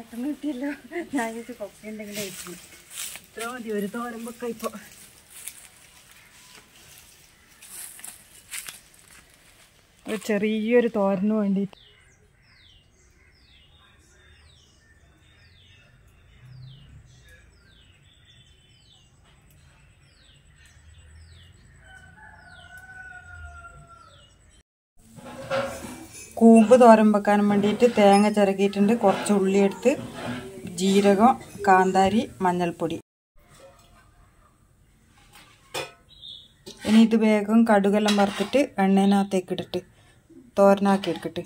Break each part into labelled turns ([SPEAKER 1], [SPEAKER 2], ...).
[SPEAKER 1] പെട്ടെന്ന് കിട്ടിയല്ലോ ഞാൻ ചോദിച്ചു കൊക്ക എന്തെങ്കിലും കഴിച്ചു ഇത്ര മതി ഒരു തോരമ്പൊക്കെ ഇപ്പോൾ ഒരു ചെറിയൊരു തോരന് വേണ്ടിയിട്ട് കൂമ്പ് തോരൻ വെക്കാൻ വേണ്ടിയിട്ട് തേങ്ങ ചിരകിയിട്ടുണ്ട് കുറച്ച് ഉള്ളി എടുത്ത് ജീരകം കാന്താരി മഞ്ഞൾപ്പൊടി ഇനി ഇത് വേഗം കടുകെല്ലാം വറുത്തിട്ട് എണ്ണേനകത്തേക്ക് ഇട്ടിട്ട് തോരനാക്കി എടുക്കട്ടെ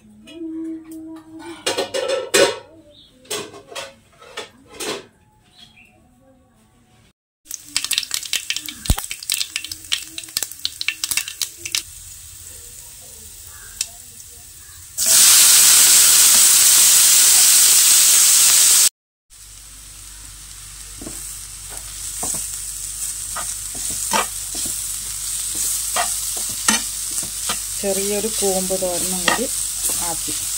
[SPEAKER 1] ചെറിയൊരു കൂമ്പ് തോരനും കൂടി ആക്കി